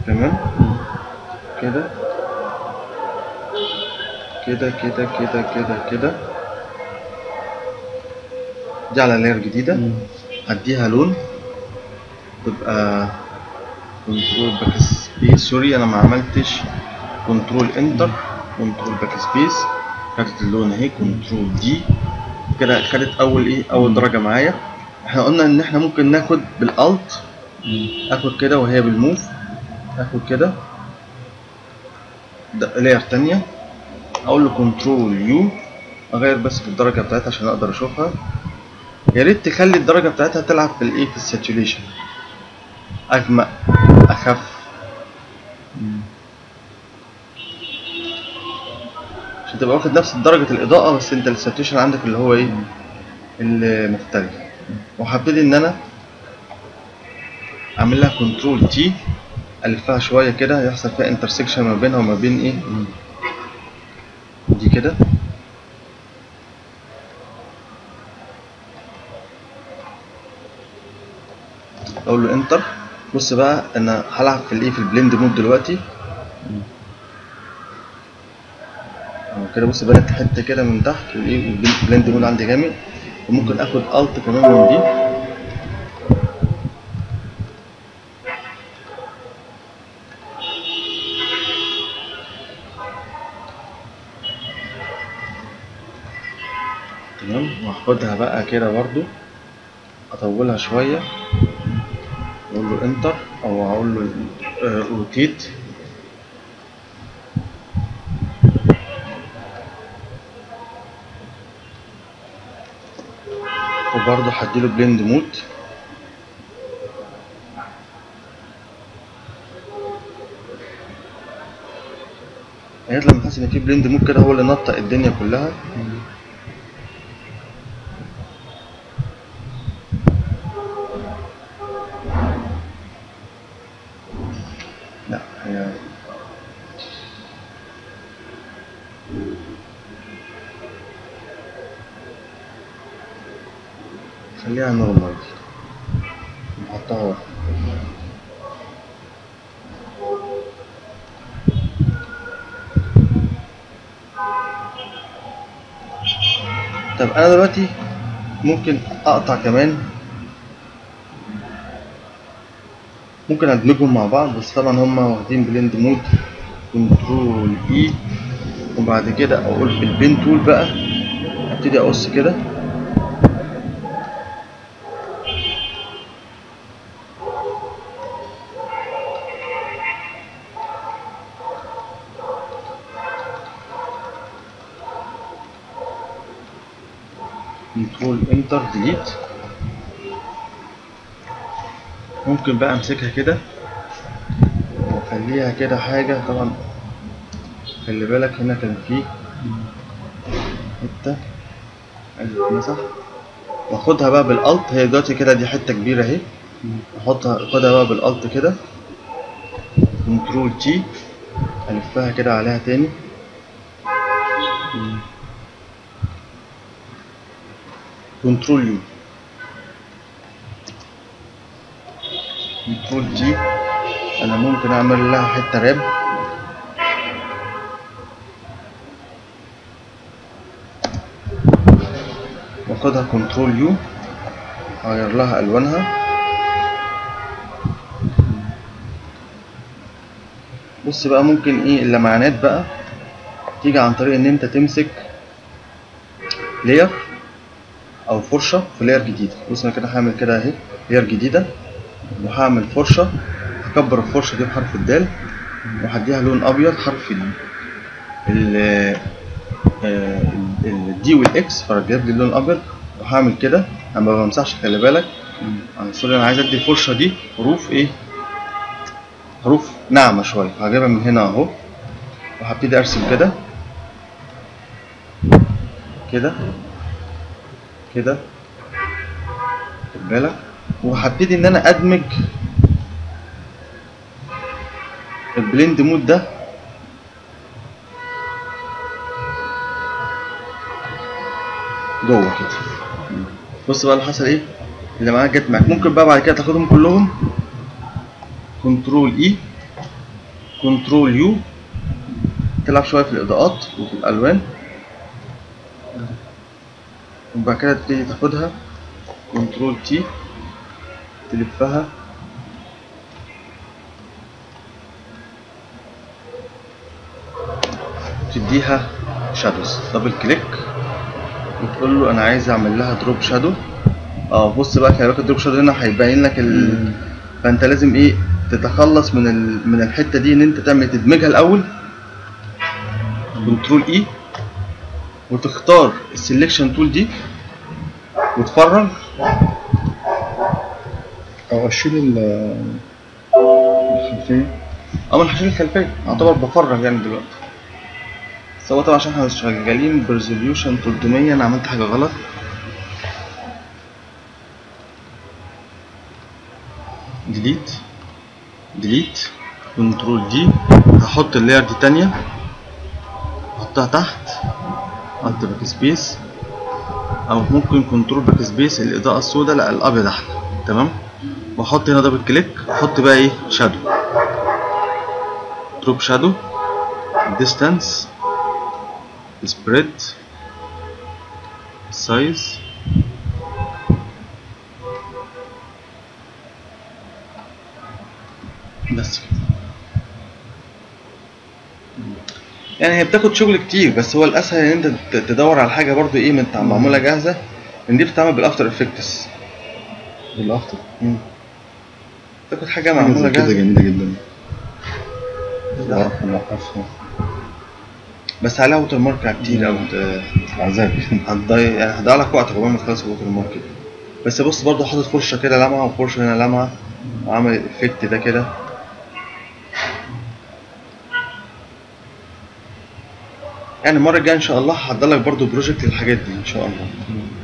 تمام كده كده كده كده كده كده دي على لاير جديدة هديها لون تبقى كنترول باك سبيس سوري انا ما عملتش كنترول انتر كنترول باك سبيس خدت اللون اهي كنترول دي كده خدت اول ايه اول درجة معايا احنا قلنا ان احنا ممكن ناخد بالالت اخد كده وهي بالموف اخد كده ده لاير تانية اقول له كنترول يو اغير بس في الدرجة بتاعتها عشان اقدر اشوفها يا ريت تخلي الدرجة بتاعتها تلعب في الايه في الساتوريشن اغمق اخف عشان تبقى واخد نفس درجة الإضاءة بس أنت الساتوريشن عندك اللي هو إيه المختلف وهبتدي إن أنا أعمل لها كنترول تي ألفها شوية كده يحصل فيها انترسكشن ما بينها وما بين إيه دي كده اقول له انتر بص بقى انا هلعب في الايه في البلند مود دلوقتي أهو كده بص بنت حته كده من تحت والايه البلند مود عندي جامد وممكن اخد الت كمان من دي تمام واخدها بقى كده برضو اطولها شويه اقول له انتر او اقول له روتيت وبرضه هديله بلند مود يعني لما احس ان في بلند مود كده هو اللي نطق الدنيا كلها لا هي خليها نورمال نحطها ورا طب انا دلوقتي ممكن اقطع كمان ممكن ادمجهم مع بعض بس طبعا هما واخدين بلند مود كنترول اي وبعد كده اقول في البين تول بقى ابتدي اقص كده كنترول انتر ديليت ممكن بقى امسكها كده واخليها كده حاجة طبعا خلي بالك هنا كان في حتة عايز تتمسح واخدها بقى بالالت هي دلوقتي كده دي حتة كبيرة اهي احطها اخدها بقى بالالت كده كنترول تي الفها كده عليها تاني كنترول يو كنترول جي انا ممكن اعمل لها حته راب واخدها كنترول يو اغير لها الوانها بص بقى ممكن ايه اللمعانات بقى تيجي عن طريق ان انت تمسك لير او فرشه في لير جديده بص انا كده هعمل كده اهي لير جديده وهعمل فرشة هكبر الفرشة دي بحرف الدال وهديها لون أبيض حرف ال ال الدي والاكس فجاب لي اللون الأبيض وهعمل كده أنا ما بمسحش خلي بالك أنا سوري أنا عايز أدي الفرشة دي حروف إيه حروف ناعمة شوية هجيبها من هنا أهو وهبتدي أرسم كده كده كده خد بالك وهبتدي ان انا ادمج البلند مود ده جوه كده بص بقى اللي حصل ايه اللي معاك جت معاك ممكن بقى بعد كده تاخدهم كلهم كنترول اي كنترول يو تلعب شويه في الاضاءات وفي الالوان وبعد كده تبتدي تاخدها كنترول تي تلفها تديها شادوز دبل كليك وتقول له انا عايز اعمل لها دروب شادو اه بص بقى خلي بالك الدروب شادو هنا هيبين لك ال... فانت لازم ايه تتخلص من ال... من الحته دي ان انت تعمل تدمجها الاول كنترول اي وتختار السلكشن تول دي وتفرغ او اشيل ال- الخلفيه اما انا هشيل الخلفيه اعتبر بفرغ يعني دلوقتي بس هو طبعا عشان احنا شغالين بريزوليوشن 300 انا عملت حاجه غلط ديليت ديليت كنترول دي هحط اللاير دي تانية احطها تحت احط باك سبيس او ممكن كنترول باك سبيس الاضاءه السوداء لا الابيض احلى تمام واحط هنا دبل كليك احط بقى ايه شادو دروب شادو ديستانس سبريد سايز بس كده يعني هي بتاخد شغل كتير بس هو الاسهل ان انت ت- تدور على حاجه برضو ايه من معموله جاهزه ان دي بتتعمل بالافتر افكتس بالاخطر تاخد حاجه حاجه معموله زي كده جاهزه جميله جدا لا. بعرف اوقفها بس عليها ووتر مارك كتير او عذاب هتضيع يعني هتضيع لك وقت قبل ما تخلص الووتر مارك بس بص برضو حاطط فرشه كده لمعه وفرشه هنا لمعه وعامل الافكت ده كده يعني المره الجايه ان شاء الله هحضر لك برضو بروجكت للحاجات دي ان شاء الله